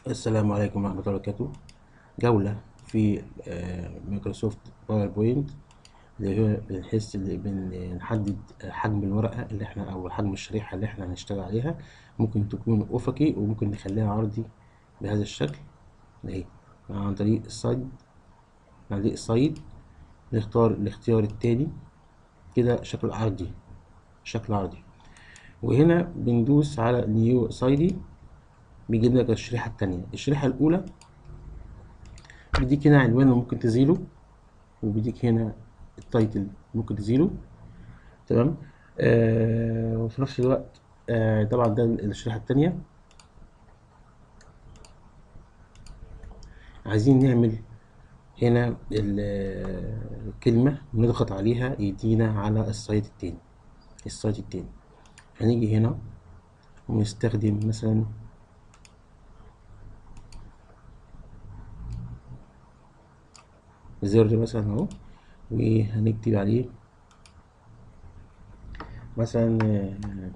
السلام عليكم ورحمة الله وبركاته جولة في آه، مايكروسوفت باوربوينت اللي هو بنحس اللي بنحدد حجم الورقة اللي احنا أو حجم الشريحة اللي احنا هنشتغل عليها ممكن تكون أفقي وممكن نخليها عرضي بهذا الشكل اهي عن طريق السايد عن طريق السايد نختار الاختيار التاني كده شكل عرضي شكل عرضي وهنا بندوس على نيو سايدي بيجيب لك الشريحة التانية الشريحة الأولى بيديك هنا عنوان ممكن تزيله وبيديك هنا التايتل ممكن تزيله تمام آه وفي نفس الوقت آه طبعا ده الشريحة التانية عايزين نعمل هنا الكلمة ونضغط عليها يدينا على السايت التاني السايت التاني هنيجي هنا ونستخدم مثلا زر مثلا اهو وهنكتب عليه مثلا آه،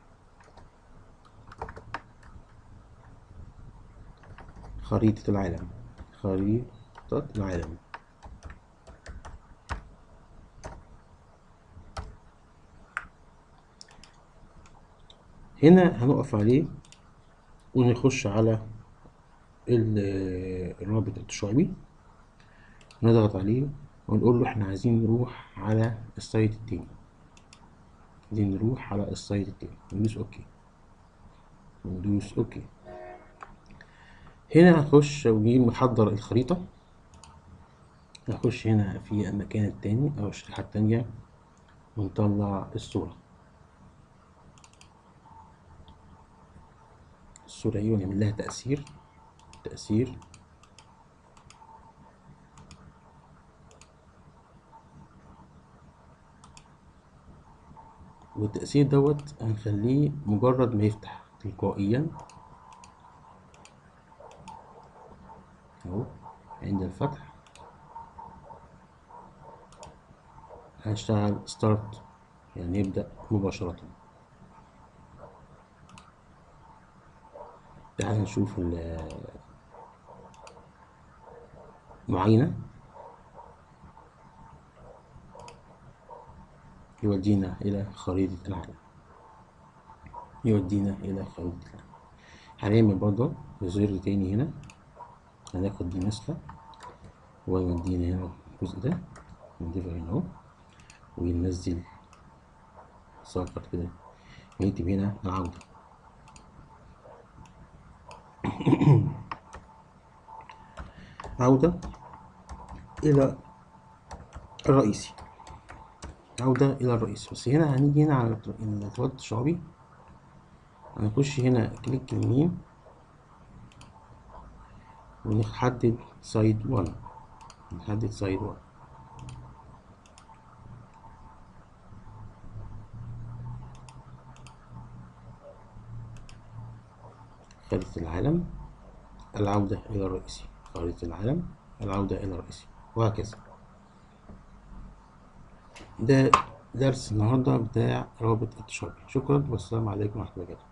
خريطة العالم خريطة العالم هنا هنقف عليه ونخش على ال- الرابط الشعبي نضغط عليه ونقول له احنا عايزين نروح على السايت التاني عايزين نروح على السايت التاني ندوس اوكي ندوس اوكي هنا هخش واجي محضر الخريطة هخش هنا في المكان التاني او الشريحة التانية ونطلع الصورة الصورة اهي ونعمل لها تأثير تأثير والتأثير دوت هنخليه مجرد ما يفتح تلقائيا اهو عند الفتح هشتغل ستارت يعني يبدأ مباشرة تعال نشوف المعاينة يودينا إلى خريطة العالم يودينا إلى خريطة العالم هنعمل برضه زر تاني هنا هناخد دي نسخة ويودينا هنا الجزء ده نضيفه هنا اهو وننزل ساقط كده ونكتب هنا العودة عودة إلى الرئيسي عودة إلى الرئيس بس هنا هنيجي هنا على الرباط الشعبي هنخش هنا كليك يمين ونحدد سايد وان نحدد سايد وان خريطة العالم العودة إلى الرئيسي خريطة العالم العودة إلى الرئيسي وهكذا ده درس النهارده بتاع رابط التشابه شكرا والسلام عليكم ورحمة الله وبركاته